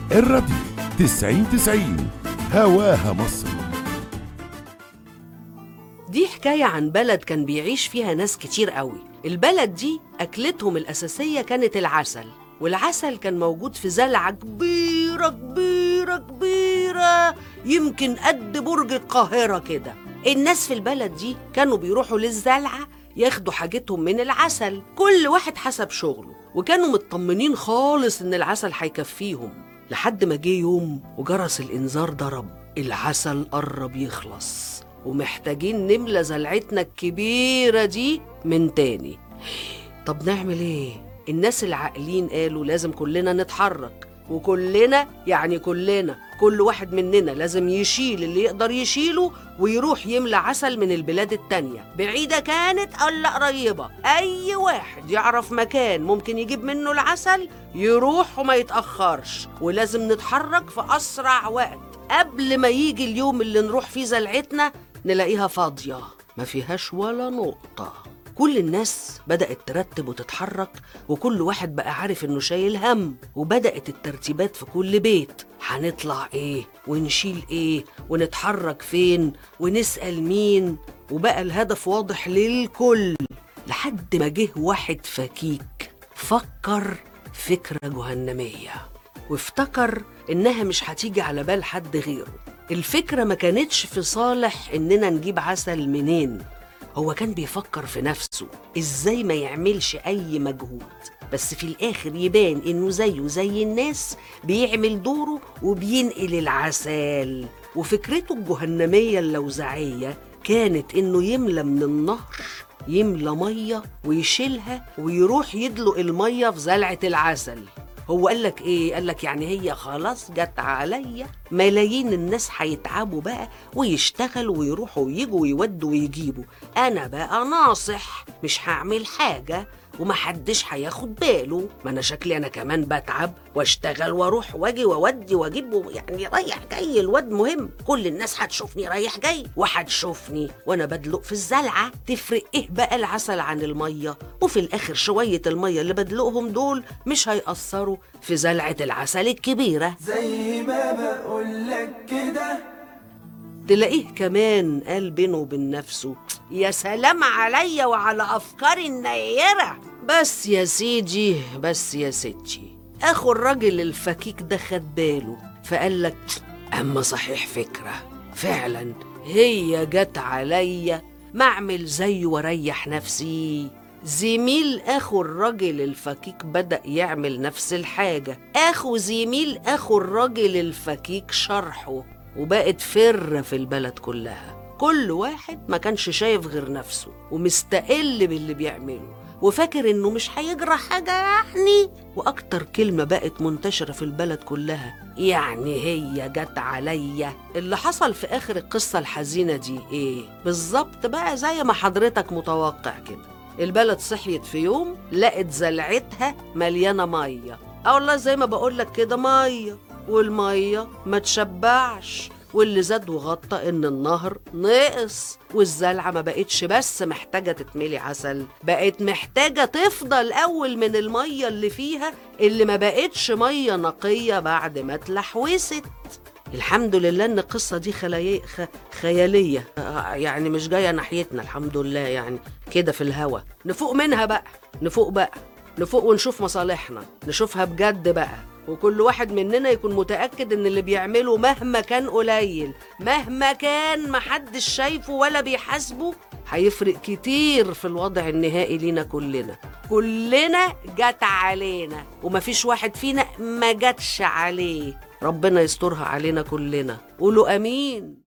الراديو تسعين تسعين هواها مصر دي حكاية عن بلد كان بيعيش فيها ناس كتير قوي البلد دي أكلتهم الأساسية كانت العسل والعسل كان موجود في زلعة كبيرة كبيرة كبيرة يمكن قد برج القاهرة كده الناس في البلد دي كانوا بيروحوا للزلعة ياخدوا حاجتهم من العسل كل واحد حسب شغله وكانوا مطمنين خالص إن العسل هيكفيهم لحد ما جه يوم وجرس الإنذار ضرب العسل قرب يخلص ومحتاجين نملى زلعتنا الكبيرة دي من تاني طب نعمل ايه؟ الناس العاقلين قالوا لازم كلنا نتحرك وكلنا يعني كلنا كل واحد مننا لازم يشيل اللي يقدر يشيله ويروح يملى عسل من البلاد التانية بعيدة كانت ولا قريبة أي واحد يعرف مكان ممكن يجيب منه العسل يروح وما يتأخرش ولازم نتحرك في أسرع وقت قبل ما يجي اليوم اللي نروح فيه زلعتنا نلاقيها فاضية ما فيهاش ولا نقطة كل الناس بدأت ترتب وتتحرك وكل واحد بقى عارف إنه شايل هم وبدأت الترتيبات في كل بيت هنطلع إيه ونشيل إيه ونتحرك فين ونسأل مين وبقى الهدف واضح للكل لحد ما جه واحد فكيك فكر فكرة جهنمية وافتكر إنها مش هتيجي على بال حد غيره الفكرة ما كانتش في صالح إننا نجيب عسل منين هو كان بيفكر في نفسه إزاي ما يعملش أي مجهود بس في الآخر يبان إنه زيه زي الناس بيعمل دوره وبينقل العسل وفكرته الجهنمية اللوزعية كانت إنه يملى من النهر يملى مية ويشيلها ويروح يدلق المية في زلعة العسل هو قال لك ايه قال لك يعني هي خلاص جت عليا ملايين الناس هيتعبوا بقى ويشتغلوا ويروحوا ويجوا ويودوا ويجيبوا انا بقى ناصح مش هعمل حاجه ومحدش هياخد باله ما انا شكلي انا كمان بتعب واشتغل واروح واجي واودي واجيب يعني رايح جاي الواد مهم كل الناس هتشوفني رايح جاي وهتشوفني وانا بدلق في الزلعه تفرق ايه بقى العسل عن الميه وفي الاخر شويه الميه اللي بدلقهم دول مش هيأثروا في زلعه العسل الكبيره زي ما بقولك كده تلاقيه كمان قال بينه وبين نفسه يا سلام عليا وعلى أفكاري النيرة بس يا سيدي بس يا ستي أخو الراجل الفكيك ده خد باله فقال لك أما صحيح فكرة فعلا هي جت عليا ما أعمل زيه وأريح نفسي زميل أخو الراجل الفكيك بدأ يعمل نفس الحاجة أخو زميل أخو الراجل الفكيك شرحه وبقت فرة في البلد كلها كل واحد ما كانش شايف غير نفسه ومستقل باللي بيعمله وفاكر انه مش هيجرى حاجة يعني واكتر كلمة بقت منتشرة في البلد كلها يعني هي جت عليا اللي حصل في اخر القصة الحزينة دي ايه بالظبط بقى زي ما حضرتك متوقع كده البلد صحيت في يوم لقت زلعتها مليانة مية اه والله زي ما بقولك كده مية والمية ما تشبعش واللي زاد وغطى ان النهر نقص والزلعة ما بقتش بس محتاجة تتملي عسل بقت محتاجة تفضل أول من المية اللي فيها اللي ما بقتش مية نقية بعد ما اتلحوست الحمد لله ان القصة دي خلاي... خ... خيالية آه، يعني مش جاية ناحيتنا الحمد لله يعني كده في الهوا نفوق منها بقى نفوق بقى نفوق ونشوف مصالحنا نشوفها بجد بقى وكل واحد مننا يكون متأكد إن اللي بيعمله مهما كان قليل مهما كان محدش شايفه ولا بيحاسبه هيفرق كتير في الوضع النهائي لينا كلنا كلنا جت علينا ومفيش واحد فينا ما جاتش عليه ربنا يسترها علينا كلنا قولوا أمين